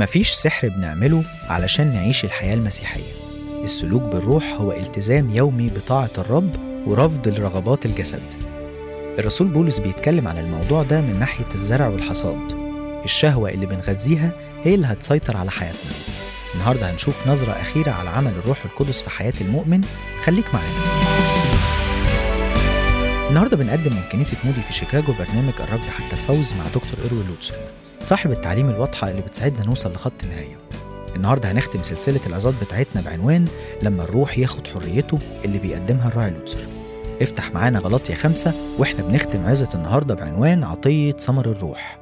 مفيش سحر بنعمله علشان نعيش الحياة المسيحية السلوك بالروح هو التزام يومي بطاعة الرب ورفض لرغبات الجسد الرسول بولس بيتكلم عن الموضوع ده من ناحية الزرع والحصاد الشهوة اللي بنغذيها هي اللي هتسيطر على حياتنا النهاردة هنشوف نظرة أخيرة على عمل الروح القدس في حياة المؤمن خليك معانا النهارده بنقدم من كنيسة مودي في شيكاغو برنامج الركض حتى الفوز مع دكتور إيروي لوتسون صاحب التعليم الواضحة اللي بتساعدنا نوصل لخط النهاية النهارده هنختم سلسلة العظات بتاعتنا بعنوان لما الروح ياخد حريته اللي بيقدمها الراعي لوتسر افتح معانا غلطية خمسة واحنا بنختم عظة النهارده بعنوان عطية ثمر الروح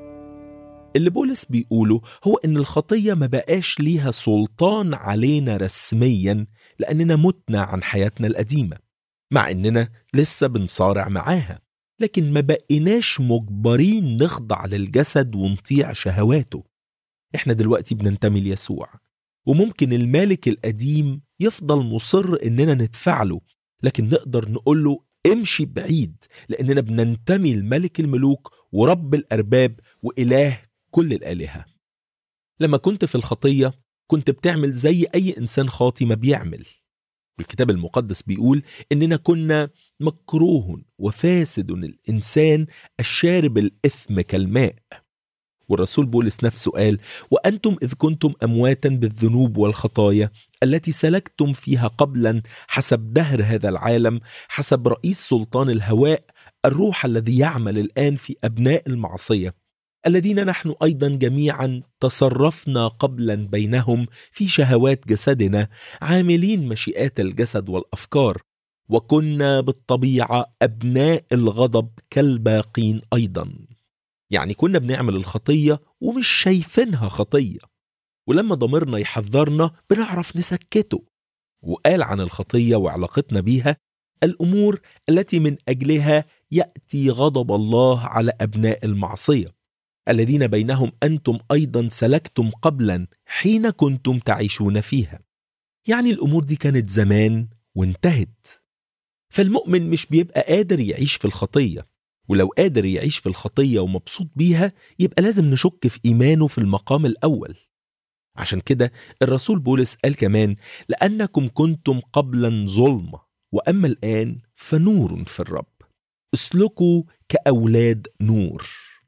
اللي بولس بيقوله هو إن الخطية ما بقاش ليها سلطان علينا رسميا لأننا متنا عن حياتنا القديمة مع إننا لسه بنصارع معاها لكن ما بقيناش مجبرين نخضع للجسد ونطيع شهواته احنا دلوقتي بننتمي ليسوع وممكن المالك القديم يفضل مصر إننا ندفع له لكن نقدر نقول له امشي بعيد لأننا بننتمي لملك الملوك ورب الأرباب وإله كل الآلهة لما كنت في الخطية كنت بتعمل زي أي إنسان خاطي ما بيعمل الكتاب المقدس بيقول إننا كنا مكروه وفاسد الإنسان الشارب الإثم كالماء والرسول بولس نفسه قال وأنتم إذ كنتم أمواتا بالذنوب والخطايا التي سلكتم فيها قبلا حسب دهر هذا العالم حسب رئيس سلطان الهواء الروح الذي يعمل الآن في أبناء المعصية الذين نحن ايضا جميعا تصرفنا قبلا بينهم في شهوات جسدنا عاملين مشيئات الجسد والافكار وكنا بالطبيعه ابناء الغضب كالباقين ايضا يعني كنا بنعمل الخطيه ومش شايفينها خطيه ولما ضميرنا يحذرنا بنعرف نسكته وقال عن الخطيه وعلاقتنا بيها الامور التي من اجلها ياتي غضب الله على ابناء المعصيه الذين بينهم انتم ايضا سلكتم قبلا حين كنتم تعيشون فيها يعني الامور دي كانت زمان وانتهت فالمؤمن مش بيبقى قادر يعيش في الخطيه ولو قادر يعيش في الخطيه ومبسوط بيها يبقى لازم نشك في ايمانه في المقام الاول عشان كده الرسول بولس قال كمان لانكم كنتم قبلا ظلمه واما الان فنور في الرب اسلكوا كاولاد نور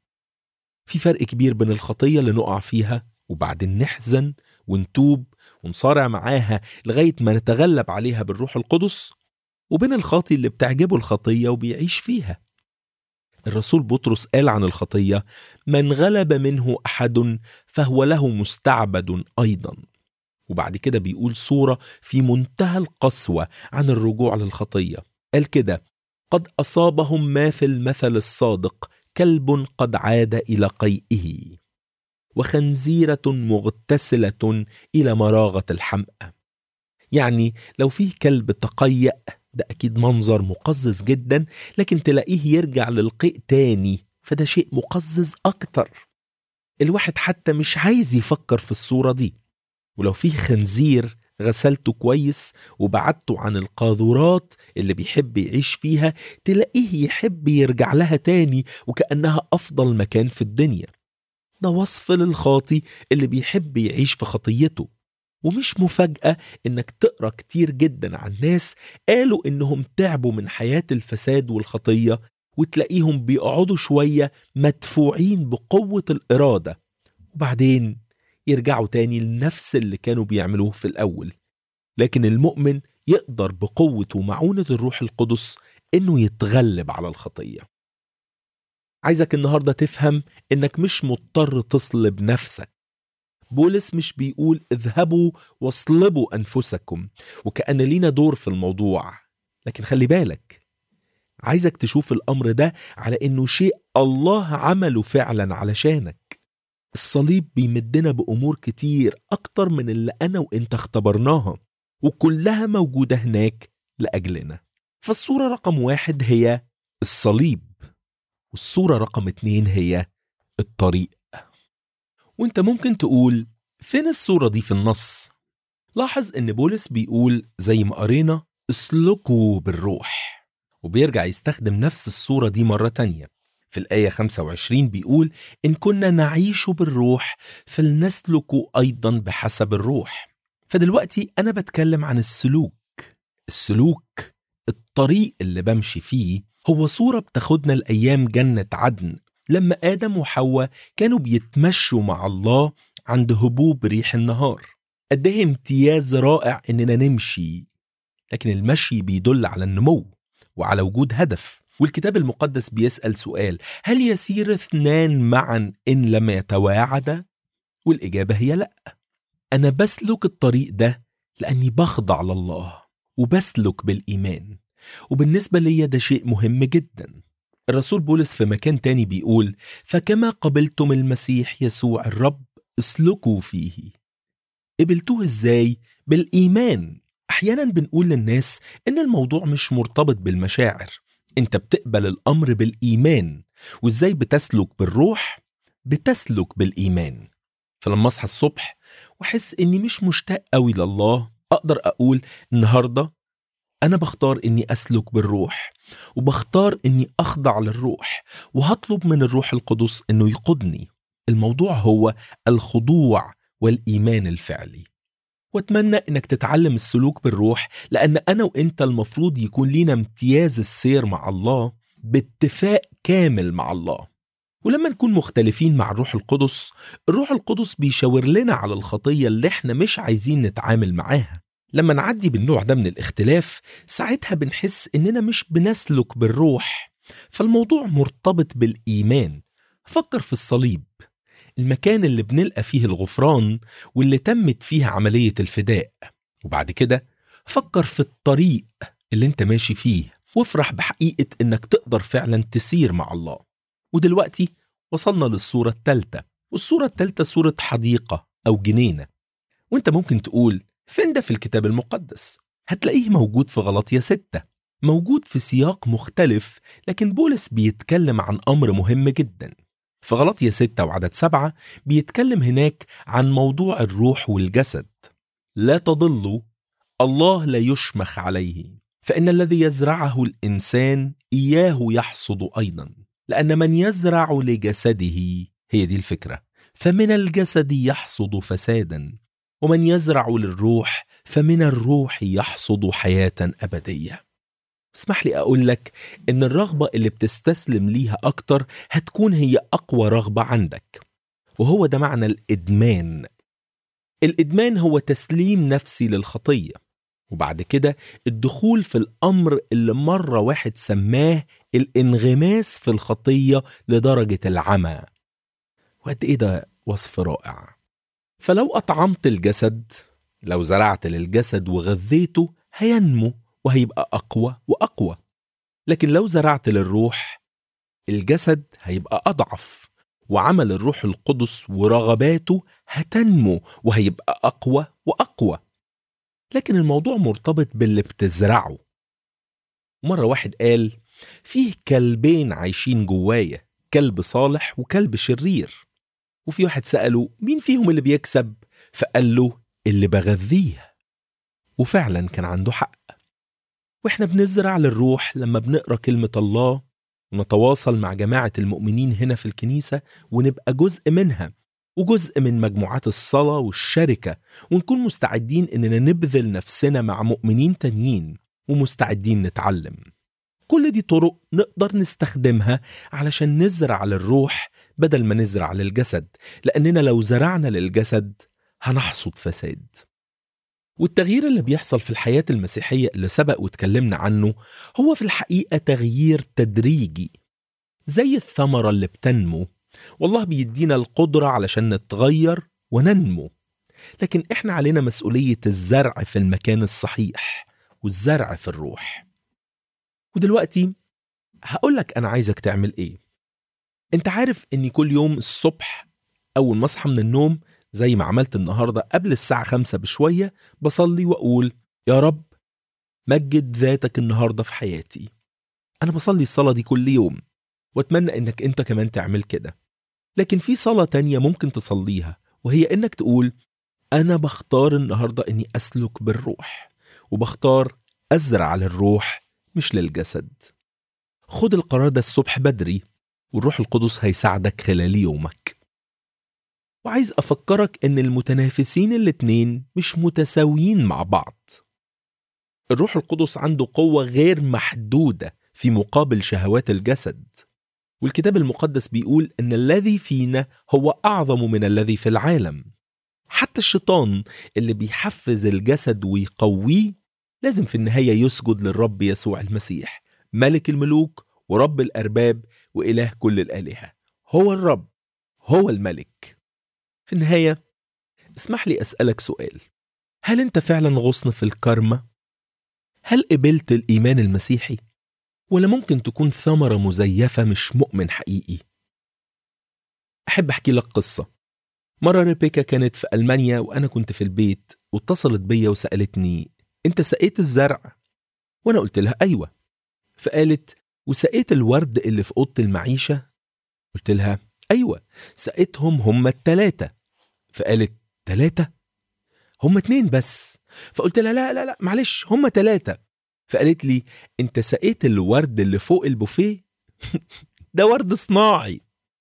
في فرق كبير بين الخطية اللي نقع فيها وبعدين نحزن ونتوب ونصارع معاها لغاية ما نتغلب عليها بالروح القدس وبين الخاطي اللي بتعجبه الخطية وبيعيش فيها الرسول بطرس قال عن الخطية من غلب منه أحد فهو له مستعبد أيضا وبعد كده بيقول صورة في منتهى القسوة عن الرجوع للخطية قال كده قد أصابهم ما في المثل الصادق كلب قد عاد الى قيئه وخنزيره مغتسله الى مراغه الحمأة يعني لو في كلب تقيأ ده اكيد منظر مقزز جدا لكن تلاقيه يرجع للقيء تاني فده شيء مقزز اكتر الواحد حتى مش عايز يفكر في الصوره دي ولو في خنزير غسلته كويس وبعدته عن القاذورات اللي بيحب يعيش فيها تلاقيه يحب يرجع لها تاني وكأنها أفضل مكان في الدنيا ده وصف للخاطي اللي بيحب يعيش في خطيته ومش مفاجأة إنك تقرأ كتير جدا عن ناس قالوا إنهم تعبوا من حياة الفساد والخطية وتلاقيهم بيقعدوا شوية مدفوعين بقوة الإرادة وبعدين يرجعوا تاني لنفس اللي كانوا بيعملوه في الأول لكن المؤمن يقدر بقوة ومعونة الروح القدس إنه يتغلب على الخطية عايزك النهاردة تفهم إنك مش مضطر تصلب نفسك بولس مش بيقول اذهبوا واصلبوا أنفسكم وكأن لينا دور في الموضوع لكن خلي بالك عايزك تشوف الأمر ده على إنه شيء الله عمله فعلا علشانك الصليب بيمدنا بأمور كتير أكتر من اللي أنا وإنت اختبرناها وكلها موجودة هناك لأجلنا فالصورة رقم واحد هي الصليب والصورة رقم اتنين هي الطريق وانت ممكن تقول فين الصورة دي في النص؟ لاحظ ان بولس بيقول زي ما قرينا اسلكوا بالروح وبيرجع يستخدم نفس الصورة دي مرة تانية في الآية 25 بيقول إن كنا نعيش بالروح فلنسلك أيضا بحسب الروح فدلوقتي أنا بتكلم عن السلوك السلوك الطريق اللي بمشي فيه هو صورة بتاخدنا لأيام جنة عدن لما آدم وحواء كانوا بيتمشوا مع الله عند هبوب ريح النهار قد ايه امتياز رائع اننا نمشي لكن المشي بيدل على النمو وعلى وجود هدف والكتاب المقدس بيسأل سؤال هل يسير اثنان معا إن لم يتواعدا؟ والإجابة هي لأ أنا بسلك الطريق ده لأني بخضع لله وبسلك بالإيمان وبالنسبة لي ده شيء مهم جدا الرسول بولس في مكان تاني بيقول فكما قبلتم المسيح يسوع الرب اسلكوا فيه قبلتوه ازاي؟ بالإيمان أحيانا بنقول للناس إن الموضوع مش مرتبط بالمشاعر أنت بتقبل الأمر بالإيمان وإزاي بتسلك بالروح؟ بتسلك بالإيمان فلما أصحى الصبح وأحس إني مش مشتاق قوي لله أقدر أقول النهاردة أنا بختار إني أسلك بالروح وبختار إني أخضع للروح وهطلب من الروح القدس إنه يقودني الموضوع هو الخضوع والإيمان الفعلي واتمنى انك تتعلم السلوك بالروح لان انا وانت المفروض يكون لينا امتياز السير مع الله باتفاق كامل مع الله ولما نكون مختلفين مع الروح القدس الروح القدس بيشاور لنا على الخطية اللي احنا مش عايزين نتعامل معاها لما نعدي بالنوع ده من الاختلاف ساعتها بنحس اننا مش بنسلك بالروح فالموضوع مرتبط بالإيمان فكر في الصليب المكان اللي بنلقى فيه الغفران واللي تمت فيها عملية الفداء وبعد كده فكر في الطريق اللي انت ماشي فيه وافرح بحقيقة انك تقدر فعلا تسير مع الله ودلوقتي وصلنا للصورة التالتة والصورة التالتة صورة حديقة أو جنينة وانت ممكن تقول فين ده في الكتاب المقدس هتلاقيه موجود في غلطية ستة موجود في سياق مختلف لكن بولس بيتكلم عن أمر مهم جدا في غلطية ستة وعدد سبعة بيتكلم هناك عن موضوع الروح والجسد لا تضلوا الله لا يشمخ عليه فإن الذي يزرعه الإنسان إياه يحصد أيضا لأن من يزرع لجسده هي دي الفكرة فمن الجسد يحصد فسادا ومن يزرع للروح فمن الروح يحصد حياة أبدية اسمح لي أقول لك إن الرغبة اللي بتستسلم ليها أكتر هتكون هي أقوى رغبة عندك وهو ده معنى الإدمان الإدمان هو تسليم نفسي للخطية وبعد كده الدخول في الأمر اللي مرة واحد سماه الانغماس في الخطية لدرجة العمى وقد إيه ده وصف رائع فلو أطعمت الجسد لو زرعت للجسد وغذيته هينمو وهيبقى أقوى وأقوى لكن لو زرعت للروح الجسد هيبقى أضعف وعمل الروح القدس ورغباته هتنمو وهيبقى أقوى وأقوى لكن الموضوع مرتبط باللي بتزرعه مرة واحد قال فيه كلبين عايشين جوايا كلب صالح وكلب شرير وفي واحد سأله مين فيهم اللي بيكسب فقال له اللي بغذيه وفعلا كان عنده حق واحنا بنزرع للروح لما بنقرا كلمه الله ونتواصل مع جماعه المؤمنين هنا في الكنيسه ونبقى جزء منها وجزء من مجموعات الصلاه والشركه ونكون مستعدين اننا نبذل نفسنا مع مؤمنين تانيين ومستعدين نتعلم كل دي طرق نقدر نستخدمها علشان نزرع للروح بدل ما نزرع للجسد لاننا لو زرعنا للجسد هنحصد فساد والتغيير اللي بيحصل في الحياة المسيحية اللي سبق واتكلمنا عنه هو في الحقيقة تغيير تدريجي زي الثمرة اللي بتنمو والله بيدينا القدرة علشان نتغير وننمو لكن احنا علينا مسؤولية الزرع في المكان الصحيح والزرع في الروح ودلوقتي هقولك أنا عايزك تعمل إيه أنت عارف إني كل يوم الصبح أول ما أصحى من النوم زي ما عملت النهاردة قبل الساعة خمسة بشوية بصلي وأقول يا رب مجد ذاتك النهاردة في حياتي أنا بصلي الصلاة دي كل يوم وأتمنى إنك أنت كمان تعمل كده لكن في صلاة تانية ممكن تصليها وهي إنك تقول أنا بختار النهاردة إني أسلك بالروح وبختار أزرع للروح مش للجسد خد القرار ده الصبح بدري والروح القدس هيساعدك خلال يومك وعايز أفكرك إن المتنافسين الاتنين مش متساويين مع بعض الروح القدس عنده قوة غير محدودة في مقابل شهوات الجسد والكتاب المقدس بيقول ان الذي فينا هو اعظم من الذي في العالم حتى الشيطان اللي بيحفز الجسد ويقويه لازم في النهايه يسجد للرب يسوع المسيح ملك الملوك ورب الارباب واله كل الالهه هو الرب هو الملك في النهايه اسمح لي اسالك سؤال هل انت فعلا غصن في الكرمه هل قبلت الايمان المسيحي ولا ممكن تكون ثمرة مزيفة مش مؤمن حقيقي أحب أحكي لك قصة مرة ريبيكا كانت في ألمانيا وأنا كنت في البيت واتصلت بيا وسألتني أنت سقيت الزرع؟ وأنا قلت لها أيوة فقالت وسقيت الورد اللي في أوضة المعيشة؟ قلت لها أيوة سقيتهم هما التلاتة فقالت تلاتة؟ هما اتنين بس فقلت لها لا لا لا معلش هما تلاتة فقالت لي انت سقيت الورد اللي فوق البوفيه ده ورد صناعي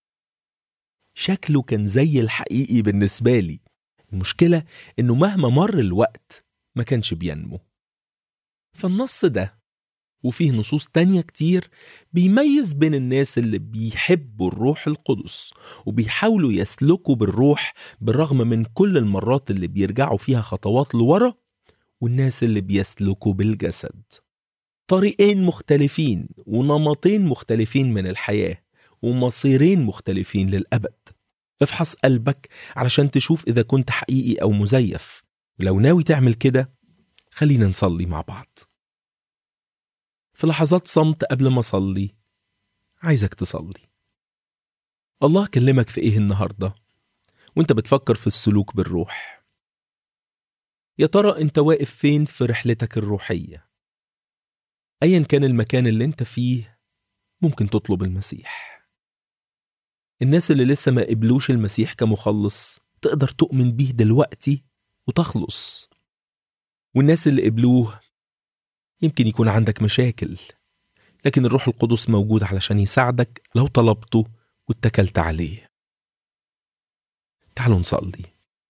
شكله كان زي الحقيقي بالنسبة لي المشكلة انه مهما مر الوقت ما كانش بينمو فالنص ده وفيه نصوص تانية كتير بيميز بين الناس اللي بيحبوا الروح القدس وبيحاولوا يسلكوا بالروح بالرغم من كل المرات اللي بيرجعوا فيها خطوات لورا والناس اللي بيسلكوا بالجسد طريقين مختلفين ونمطين مختلفين من الحياة ومصيرين مختلفين للأبد افحص قلبك علشان تشوف إذا كنت حقيقي أو مزيف لو ناوي تعمل كده خلينا نصلي مع بعض في لحظات صمت قبل ما أصلي عايزك تصلي الله كلمك في إيه النهاردة وانت بتفكر في السلوك بالروح يا ترى انت واقف فين في رحلتك الروحيه ايا كان المكان اللي انت فيه ممكن تطلب المسيح الناس اللي لسه ما قبلوش المسيح كمخلص تقدر تؤمن بيه دلوقتي وتخلص والناس اللي قبلوه يمكن يكون عندك مشاكل لكن الروح القدس موجود علشان يساعدك لو طلبته واتكلت عليه تعالوا نصلي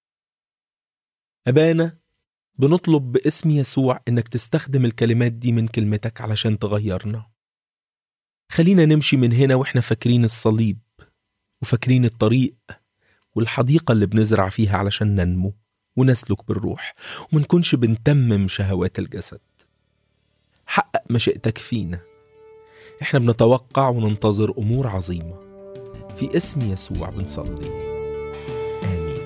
أبانا بنطلب باسم يسوع إنك تستخدم الكلمات دي من كلمتك علشان تغيرنا خلينا نمشي من هنا وإحنا فاكرين الصليب وفاكرين الطريق والحديقة اللي بنزرع فيها علشان ننمو ونسلك بالروح ومنكونش بنتمم شهوات الجسد حقق مشيئتك فينا احنا بنتوقع وننتظر أمور عظيمة في اسم يسوع بنصلي آمين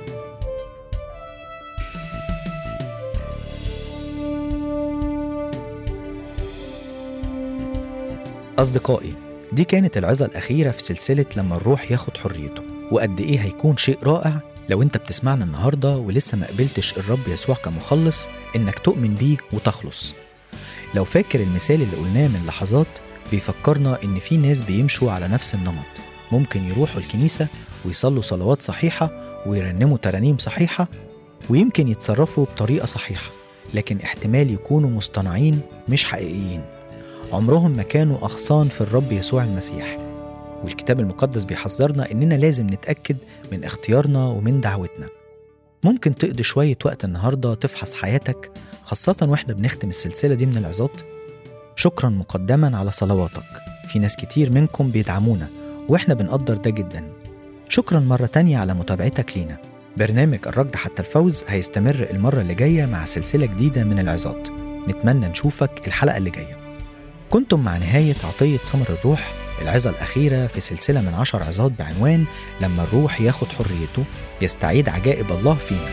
أصدقائي دي كانت العظة الأخيرة في سلسلة لما الروح ياخد حريته وقد إيه هيكون شيء رائع لو أنت بتسمعنا النهاردة ولسه ما قبلتش الرب يسوع كمخلص إنك تؤمن بيه وتخلص لو فاكر المثال اللي قلناه من لحظات بيفكرنا إن في ناس بيمشوا على نفس النمط ممكن يروحوا الكنيسة ويصلوا صلوات صحيحة ويرنموا ترانيم صحيحة ويمكن يتصرفوا بطريقة صحيحة لكن احتمال يكونوا مصطنعين مش حقيقيين عمرهم ما كانوا أغصان في الرب يسوع المسيح والكتاب المقدس بيحذرنا إننا لازم نتأكد من اختيارنا ومن دعوتنا ممكن تقضي شوية وقت النهاردة تفحص حياتك خاصة وإحنا بنختم السلسلة دي من العظات شكرا مقدما على صلواتك في ناس كتير منكم بيدعمونا وإحنا بنقدر ده جدا شكرا مرة تانية على متابعتك لينا برنامج الركض حتى الفوز هيستمر المرة اللي جاية مع سلسلة جديدة من العظات نتمنى نشوفك الحلقة اللي جاية كنتم مع نهاية عطية ثمر الروح العظة الأخيرة في سلسلة من عشر عظات بعنوان لما الروح ياخد حريته يستعيد عجائب الله فينا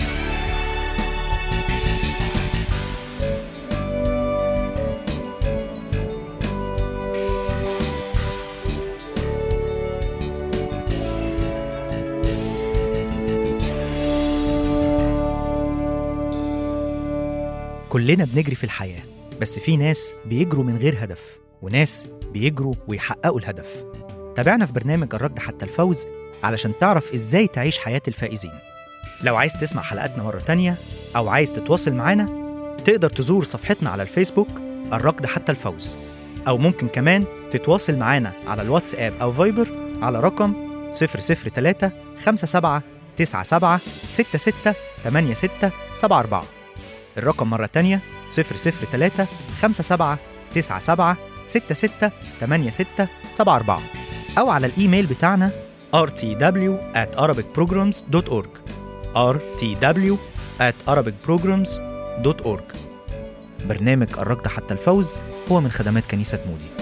كلنا بنجري في الحياة بس في ناس بيجروا من غير هدف وناس بيجروا ويحققوا الهدف تابعنا في برنامج الركض حتى الفوز علشان تعرف ازاي تعيش حياة الفائزين لو عايز تسمع حلقاتنا مرة تانية أو عايز تتواصل معانا تقدر تزور صفحتنا على الفيسبوك الركض حتى الفوز أو ممكن كمان تتواصل معانا على الواتساب أو فايبر على رقم 003 57 97 66 86 74 الرقم مرة تانية 003 57 97 66 86 74 أو على الإيميل بتاعنا rtw at arabicprograms.org rtw at arabicprograms.org برنامج الركض حتى الفوز هو من خدمات كنيسة مودي